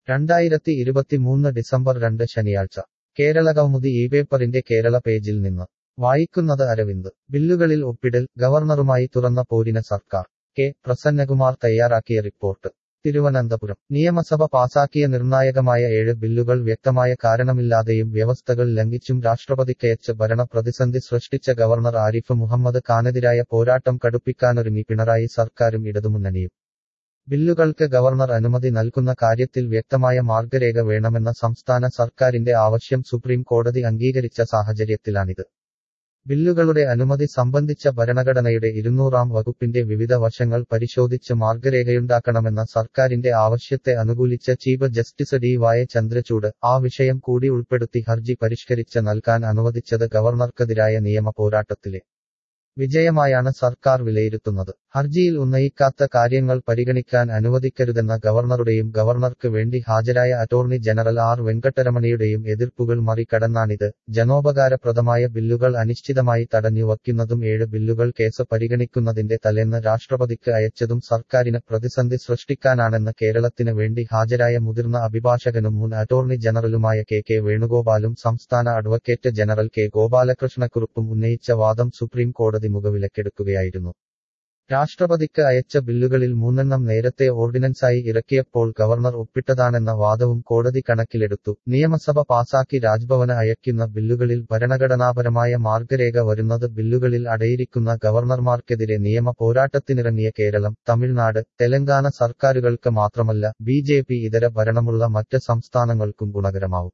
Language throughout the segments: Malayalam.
രണ്ടായിരത്തി ഇരുപത്തിമൂന്ന് ഡിസംബർ രണ്ട് ശനിയാഴ്ച കേരളകൗമുദി ഈ പേപ്പറിന്റെ കേരള പേജിൽ നിന്ന് വായിക്കുന്നത് അരവിന്ദ് ബില്ലുകളിൽ ഒപ്പിടൽ ഗവർണറുമായി തുറന്ന പോരിന് സർക്കാർ കെ പ്രസന്നകുമാർ തയ്യാറാക്കിയ റിപ്പോർട്ട് തിരുവനന്തപുരം നിയമസഭ പാസാക്കിയ നിർണായകമായ ഏഴ് ബില്ലുകൾ വ്യക്തമായ കാരണമില്ലാതെയും വ്യവസ്ഥകൾ ലംഘിച്ചും രാഷ്ട്രപതിക്കയച്ച് ഭരണ പ്രതിസന്ധി സൃഷ്ടിച്ച ഗവർണർ ആരിഫ് മുഹമ്മദ് ഖാനെതിരായ പോരാട്ടം കടുപ്പിക്കാനൊരുങ്ങി പിണറായി സർക്കാരും ഇടതുമുന്നണിയും ബില്ലുകൾക്ക് ഗവർണർ അനുമതി നൽകുന്ന കാര്യത്തിൽ വ്യക്തമായ മാർഗരേഖ വേണമെന്ന സംസ്ഥാന സർക്കാരിന്റെ ആവശ്യം സുപ്രീം കോടതി അംഗീകരിച്ച സാഹചര്യത്തിലാണിത് ബില്ലുകളുടെ അനുമതി സംബന്ധിച്ച ഭരണഘടനയുടെ ഇരുന്നൂറാം വകുപ്പിന്റെ വിവിധ വശങ്ങൾ പരിശോധിച്ച് മാർഗരേഖയുണ്ടാക്കണമെന്ന സർക്കാരിന്റെ ആവശ്യത്തെ അനുകൂലിച്ച ചീഫ് ജസ്റ്റിസ് ഡി വായ ചന്ദ്രചൂഡ് ആ വിഷയം കൂടി ഉൾപ്പെടുത്തി ഹർജി പരിഷ്കരിച്ച് നൽകാൻ അനുവദിച്ചത് ഗവർണർക്കെതിരായ നിയമ പോരാട്ടത്തിലെ വിജയമായാണ് സർക്കാർ വിലയിരുത്തുന്നത് ഹർജിയിൽ ഉന്നയിക്കാത്ത കാര്യങ്ങൾ പരിഗണിക്കാൻ അനുവദിക്കരുതെന്ന ഗവർണറുടെയും ഗവർണർക്ക് വേണ്ടി ഹാജരായ അറ്റോർണി ജനറൽ ആർ വെങ്കട്ടരമണിയുടെയും എതിർപ്പുകൾ മറികടന്നാണിത് ജനോപകാരപ്രദമായ ബില്ലുകൾ അനിശ്ചിതമായി തടഞ്ഞു വയ്ക്കുന്നതും ഏഴ് ബില്ലുകൾ കേസ് പരിഗണിക്കുന്നതിന്റെ തലേന്ന് രാഷ്ട്രപതിക്ക് അയച്ചതും സർക്കാരിന് പ്രതിസന്ധി സൃഷ്ടിക്കാനാണെന്ന് കേരളത്തിന് വേണ്ടി ഹാജരായ മുതിർന്ന അഭിഭാഷകനും മുൻ അറ്റോർണി ജനറലുമായ കെ കെ വേണുഗോപാലും സംസ്ഥാന അഡ്വക്കേറ്റ് ജനറൽ കെ ഗോപാലകൃഷ്ണക്കുറുപ്പും ഉന്നയിച്ച വാദം സുപ്രീം കോടതി മുഖവിലക്കെടുക്കുകയായിരുന്നു രാഷ്ട്രപതിക്ക് അയച്ച ബില്ലുകളിൽ മൂന്നെണ്ണം നേരത്തെ ഓർഡിനൻസായി ഇറക്കിയപ്പോൾ ഗവർണർ ഒപ്പിട്ടതാണെന്ന വാദവും കോടതി കണക്കിലെടുത്തു നിയമസഭ പാസാക്കി രാജ്ഭവന് അയക്കുന്ന ബില്ലുകളിൽ ഭരണഘടനാപരമായ മാർഗരേഖ വരുന്നത് ബില്ലുകളിൽ അടയിരിക്കുന്ന ഗവർണർമാർക്കെതിരെ നിയമ പോരാട്ടത്തിനിറങ്ങിയ കേരളം തമിഴ്നാട് തെലങ്കാന സർക്കാരുകൾക്ക് മാത്രമല്ല ബി ഇതര ഭരണമുള്ള മറ്റ് സംസ്ഥാനങ്ങൾക്കും ഗുണകരമാവും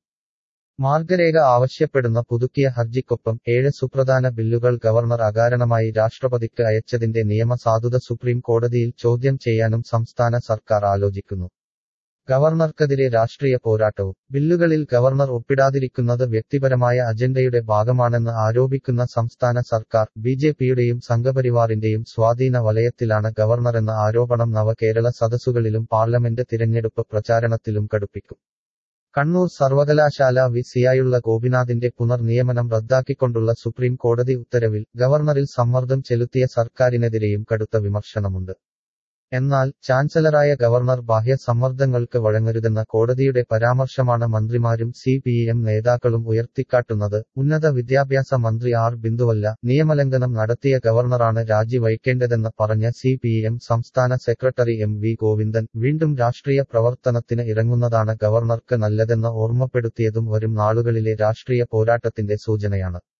മാർഗരേഖ ആവശ്യപ്പെടുന്ന പുതുക്കിയ ഹർജിക്കൊപ്പം ഏഴ് സുപ്രധാന ബില്ലുകൾ ഗവർണർ അകാരണമായി രാഷ്ട്രപതിക്ക് അയച്ചതിന്റെ നിയമസാധുത സുപ്രീം കോടതിയിൽ ചോദ്യം ചെയ്യാനും സംസ്ഥാന സർക്കാർ ആലോചിക്കുന്നു ഗവർണർക്കെതിരെ രാഷ്ട്രീയ പോരാട്ടവും ബില്ലുകളിൽ ഗവർണർ ഒപ്പിടാതിരിക്കുന്നത് വ്യക്തിപരമായ അജണ്ടയുടെ ഭാഗമാണെന്ന് ആരോപിക്കുന്ന സംസ്ഥാന സർക്കാർ ബിജെപിയുടെയും സംഘപരിവാറിന്റെയും സ്വാധീന വലയത്തിലാണ് ഗവർണറെന്ന ആരോപണം നവകേരള സദസ്സുകളിലും പാർലമെന്റ് തിരഞ്ഞെടുപ്പ് പ്രചാരണത്തിലും കടുപ്പിക്കും കണ്ണൂർ സർവകലാശാല വി സിയായുള്ള ഗോപിനാഥിന്റെ പുനർനിയമനം റദ്ദാക്കിക്കൊണ്ടുള്ള സുപ്രീം കോടതി ഉത്തരവിൽ ഗവർണറിൽ സമ്മർദ്ദം ചെലുത്തിയ സർക്കാരിനെതിരെയും കടുത്ത വിമർശനമുണ്ട് എന്നാൽ ചാൻസലറായ ഗവർണർ ബാഹ്യ സമ്മർദ്ദങ്ങൾക്ക് വഴങ്ങരുതെന്ന കോടതിയുടെ പരാമർശമാണ് മന്ത്രിമാരും സി പി എം നേതാക്കളും ഉയർത്തിക്കാട്ടുന്നത് ഉന്നത വിദ്യാഭ്യാസ മന്ത്രി ആർ ബിന്ദുവല്ല നിയമലംഘനം നടത്തിയ ഗവർണറാണ് രാജിവയ്ക്കേണ്ടതെന്ന് പറഞ്ഞ സി പി എം സംസ്ഥാന സെക്രട്ടറി എം വി ഗോവിന്ദൻ വീണ്ടും രാഷ്ട്രീയ പ്രവർത്തനത്തിന് ഇറങ്ങുന്നതാണ് ഗവർണർക്ക് നല്ലതെന്ന് ഓർമ്മപ്പെടുത്തിയതും വരും നാളുകളിലെ രാഷ്ട്രീയ പോരാട്ടത്തിന്റെ സൂചനയാണ്